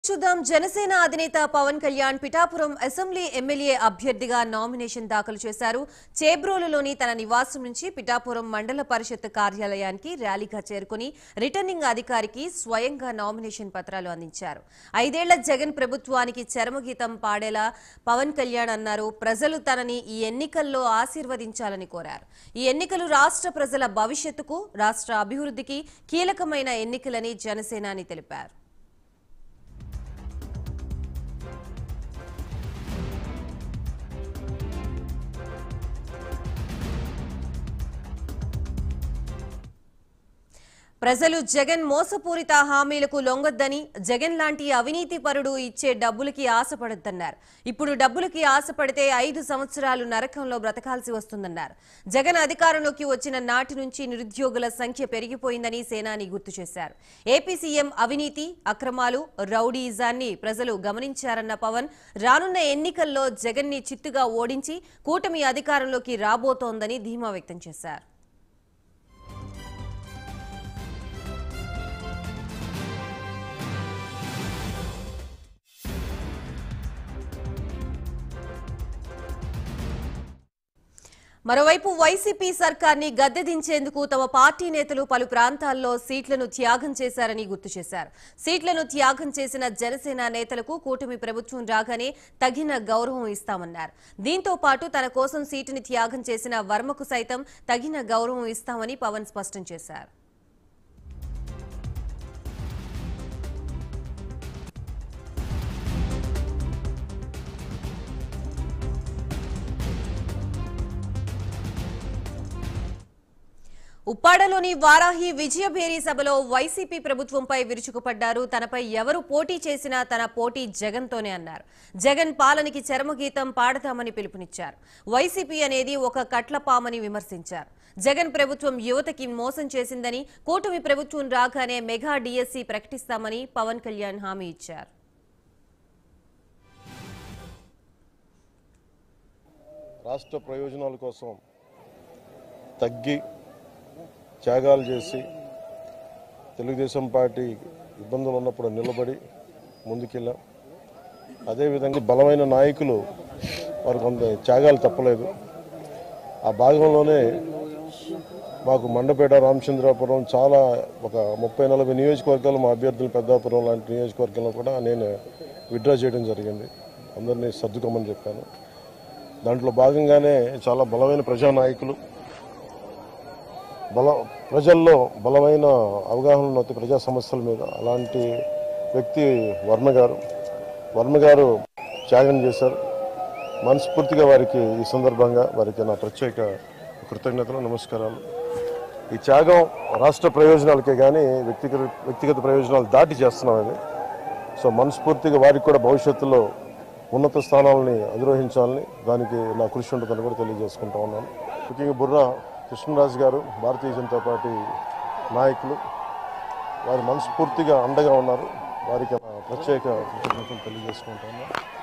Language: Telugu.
చూద్దాం జనసేన అధినేత పవన్ కళ్యాణ్ పిఠాపురం అసెంబ్లీ ఎమ్మెల్యే అభ్యర్థిగా నామినేషన్ దాఖలు చేశారు చేబ్రోలులోని తన నివాసం నుంచి పిఠాపురం మండల పరిషత్ కార్యాలయానికి ర్యాలీగా చేరుకుని రిటర్నింగ్ అధికారికి స్వయంగా నామినేషన్ పత్రాలు అందించారు ఐదేళ్ల జగన్ ప్రభుత్వానికి చరమగీతం పాడేలా పవన్ కళ్యాణ్ అన్నారు ప్రజలు తనని ఈ ఎన్నికల్లో ఆశీర్వదించాలని కోరారు ఈ ఎన్నికలు రాష్ట్ర ప్రజల భవిష్యత్తుకు రాష్ట్ర అభివృద్ధికి కీలకమైన ఎన్నికలని జనసేనాని తెలిపారు ప్రజలు జగన్ మోసపూరిత హామీలకు లొంగొద్దని జగన్ లాంటి అవినీతి పరుడు ఇచ్చే డబ్బులకి ఆశపడొద్దన్నారు ఇప్పుడు డబ్బులకి ఆశపడితే ఐదు సంవత్సరాలు నరకంలో బ్రతకాల్సి వస్తుందన్నారు జగన్ అధికారంలోకి వచ్చిన నాటి నుంచి నిరుద్యోగుల సంఖ్య పెరిగిపోయిందని సేనాని గుర్తు చేశారు ఏపీ సీఎం అవినీతి అక్రమాలు రౌడీయిజాన్ని ప్రజలు గమనించారన్న పవన్ రానున్న ఎన్నికల్లో జగన్ ని చిత్తుగా ఓడించి కూటమి అధికారంలోకి రాబోతోందని ధీమా వ్యక్తం చేశారు మరోవైపు వైసీపీ సర్కార్ని గద్దెదించేందుకు తమ పార్టీ నేతలు పలు ప్రాంతాల్లో సీట్లను త్యాగం చేశారని గుర్తు చేశారు సీట్లను త్యాగం చేసిన జనసేన నేతలకు కూటమి ప్రభుత్వం రాగానే తగిన గౌరవం ఇస్తామన్నారు దీంతో పాటు తన కోసం సీటుని త్యాగం చేసిన వర్మకు సైతం తగిన గౌరవం ఇస్తామని పవన్ స్పష్టం చేశారు ఉప్పాడలోని వారాహి విజయభేరి సభలో వైసీపీ ప్రభుత్వంపై విరుచుకుపడ్డారు తనపై ఎవరు పోటీ చేసినా తన పోటీ జగన్తోనే అన్నారు జగన్ పాలనకి చరమగీతం పాడతామని పిలుపునిచ్చారు వైసీపీ అనేది ఒక కట్లపామని విమర్శించారు జగన్ ప్రభుత్వం యువతకి మోసం చేసిందని కూటమి ప్రభుత్వం రాగానే మెగా డిఎస్సీ ప్రకటిస్తామని పవన్ కళ్యాణ్ హామీ ఇచ్చారు రాష్ట్ర ప్రయోజనాల కోసం తగ్గి త్యాగాలు చేసి తెలుగుదేశం పార్టీ ఇబ్బందులు ఉన్నప్పుడు నిలబడి ముందుకెళ్ళాం అదేవిధంగా బలమైన నాయకులు వారు కొంత త్యాగాలు తప్పలేదు ఆ భాగంలోనే మాకు మండపేట రామచంద్రాపురం చాలా ఒక ముప్పై నలభై నియోజకవర్గాలు మా అభ్యర్థులు పెద్దాపురం లాంటి నియోజకవర్గంలో కూడా నేను విత్డ్రా చేయడం జరిగింది అందరినీ సర్దుకోమని చెప్పాను దాంట్లో భాగంగానే చాలా బలమైన ప్రజానాయకులు బల ప్రజల్లో బలమైన అవగాహన ఉన్న ప్రజా సమస్యల మీద అలాంటి వ్యక్తి వర్మ గారు వర్మ గారు త్యాగం చేశారు మనస్ఫూర్తిగా వారికి ఈ సందర్భంగా వారికి నా ప్రత్యేక కృతజ్ఞతలు నమస్కారాలు ఈ త్యాగం రాష్ట్ర ప్రయోజనాలకే కానీ వ్యక్తిగత వ్యక్తిగత ప్రయోజనాలు దాటి చేస్తున్నాం అది సో మనస్ఫూర్తిగా వారికి కూడా భవిష్యత్తులో ఉన్నత స్థానాలని అధిరోహించాలని దానికి నా కృషి ఉంటుందని కూడా తెలియజేసుకుంటా ఉన్నాను ముఖ్యంగా బుర్రా కృష్ణరాజు గారు భారతీయ జనతా పార్టీ నాయకులు వారు మనస్ఫూర్తిగా అండగా ఉన్నారు వారికి నా ప్రత్యేక కృతజ్ఞతలు తెలియజేసుకుంటాను